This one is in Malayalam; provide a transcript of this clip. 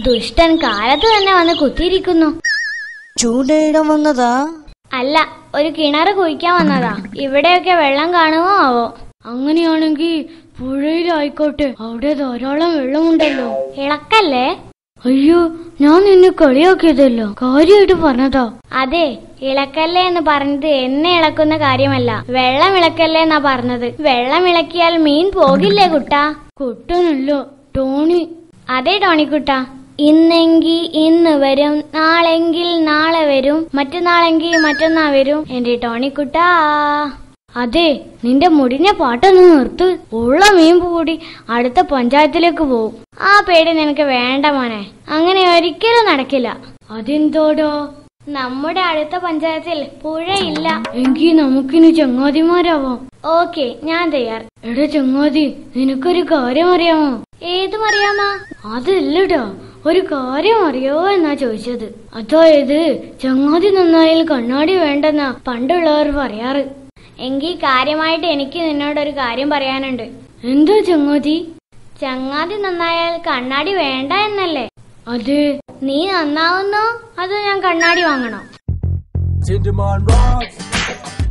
ദുഷ്ടൻ കാലത്ത് തന്നെ വന്ന് കുത്തിയിരിക്കുന്നു ചൂണ്ടയിടാൻ വന്നതാ അല്ല ഒരു കിണർ കുഴിക്കാൻ വന്നതാ ഇവിടെയൊക്കെ വെള്ളം കാണുമോ ആവോ അങ്ങനെയാണെങ്കിൽ പുഴയിലായിക്കോട്ടെ അവിടെ ധാരാളം വെള്ളമുണ്ടല്ലോ ഇളക്കല്ലേ അയ്യോ ഞാൻ നിന്നെ കളിയാക്കിയതല്ലോ കാര്യമായിട്ട് പറഞ്ഞതാ അതെ ഇളക്കല്ലേ എന്ന് പറഞ്ഞത് എന്നെ ഇളക്കുന്ന കാര്യമല്ല വെള്ളം ഇളക്കല്ലേ എന്നാ പറഞ്ഞത് വെള്ളം ഇളക്കിയാൽ മീൻ പോകില്ലേ കുട്ടാ കുട്ടനല്ലോ ടോണി അതെ ടോണിക്കുട്ട ഇന്നെങ്കി ഇന്ന് വരും നാളെങ്കിൽ നാളെ വരും മറ്റന്നാളെങ്കിൽ മറ്റന്നാ വരും എന്റെ ടോണിക്കുട്ടാ അതെ നിന്റെ മുടിഞ്ഞ പാട്ടൊന്ന് നിർത്ത് ഉള്ള മീൻ കൂടി അടുത്ത പഞ്ചായത്തിലേക്ക് പോവും ആ പേടി നിനക്ക് വേണ്ട മോനെ അങ്ങനെ ഒരിക്കലും നടക്കില്ല അതെന്തോടോ നമ്മുടെ അടുത്ത പഞ്ചായത്തിൽ പുഴയില്ല എങ്കി നമുക്കിനി ചങ്ങാതിമാരാവാം ഓക്കെ ഞാൻ തയ്യാർ എടാ ചങ്ങാതി നിനക്കൊരു കാര്യം അറിയാമോ ഏതും അറിയാമാ അതല്ലടാ ഒരു കാര്യം അറിയോ എന്നാ ചോദിച്ചത് അതായത് ചങ്ങാതി നന്നായാൽ കണ്ണാടി വേണ്ടെന്നാ പണ്ടുള്ളവർ പറയാറ് എങ്കിൽ കാര്യമായിട്ട് എനിക്ക് നിന്നോടൊരു കാര്യം പറയാനുണ്ട് എന്താ ചങ്ങാതി ചങ്ങാതി നന്നായാൽ കണ്ണാടി വേണ്ട എന്നല്ലേ അതെ നീ നന്നാവുന്നോ അതോ ഞാൻ കണ്ണാടി വാങ്ങണോ Tinderman rocks.